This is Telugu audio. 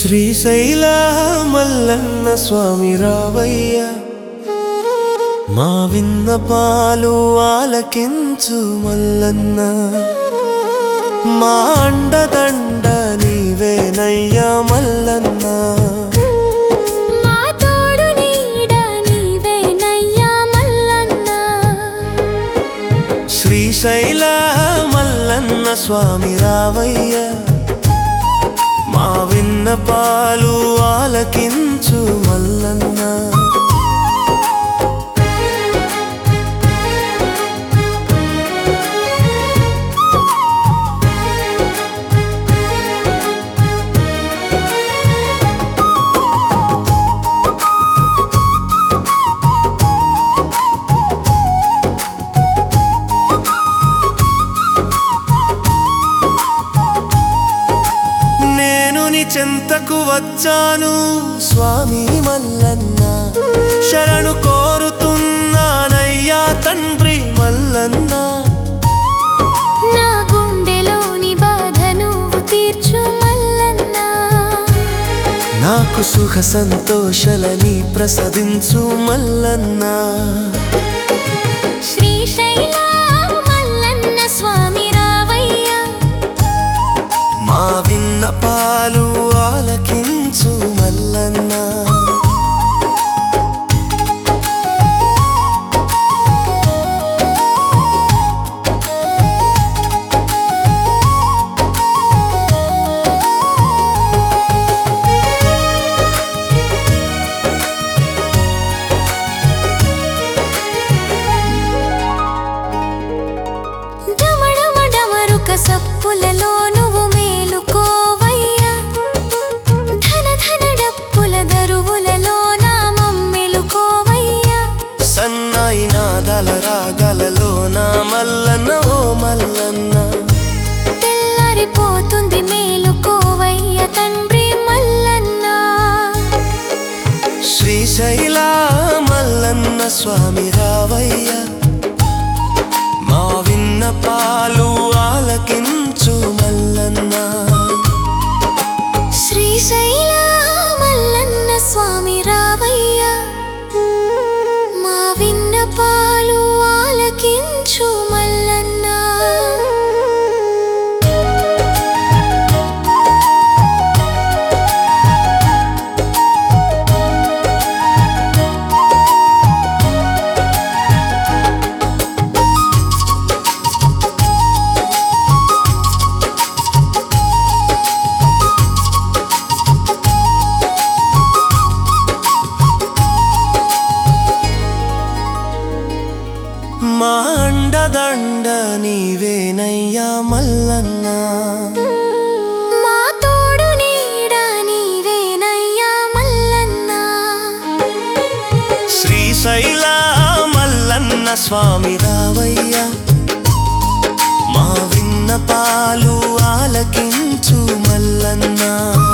శ్రీశైల మల్లన్న స్వామి రావయ్య మా విన్నపాలు ఆలకించు మల్లన్న మా అండదండ నీవేనయ్యా మల్లన్న మా తోడు నీడ నీవేనయ్యా మల్లన్న శ్రీశైల మల్లన్న స్వామి రావయ్య మా విన్నపాలు ఆలకించు మల్లన్న నేను నీ చెంతకు వచ్చాను స్వామి మల్లన్న శరణు కోరుతున్నానయ్యా తండ్రి మల్లన్న నా గుండెలోని బాధ నువ్వు తీర్చు మల్లన్న నాకు సుఖ సంతోషలని ప్రసదించు మల్లన్న శ్రీశైల మల్లన్న స్వామి రావయ్య మా విన్నపాలు ఆలకించు మల్లన్న డమడమ డమరుక సప్పులలో నువ్వు మేలుకోవయ్యా ధన ధన డప్పుల దరువులలో నా మమ్మెలుకోవయ్యా సన్నాయి నాదల రాగలలో నా మల్లన్న ఓ మల్లన్న తెల్లారిపోతుంది మేలుకోవయ్య తండ్రి మల్లన్న శ్రీశైల మల్లన్న స్వామి రావయ్య మా విన్నపాలు ఆలకించు మల్లన్న శ్రీశైల మల్లన్న స్వామి రావయ్య మా విన్నపాలు ఆలకించు మల్లన్న మా అండదండ నీవేనయ్యా మల్లన్న మా తోడు నీడ నీవేనయ్యా మల్లన్న శ్రీశైల మల్లన్న స్వామి రావయ్య మా విన్నపాలు ఆలకించు మల్లన్న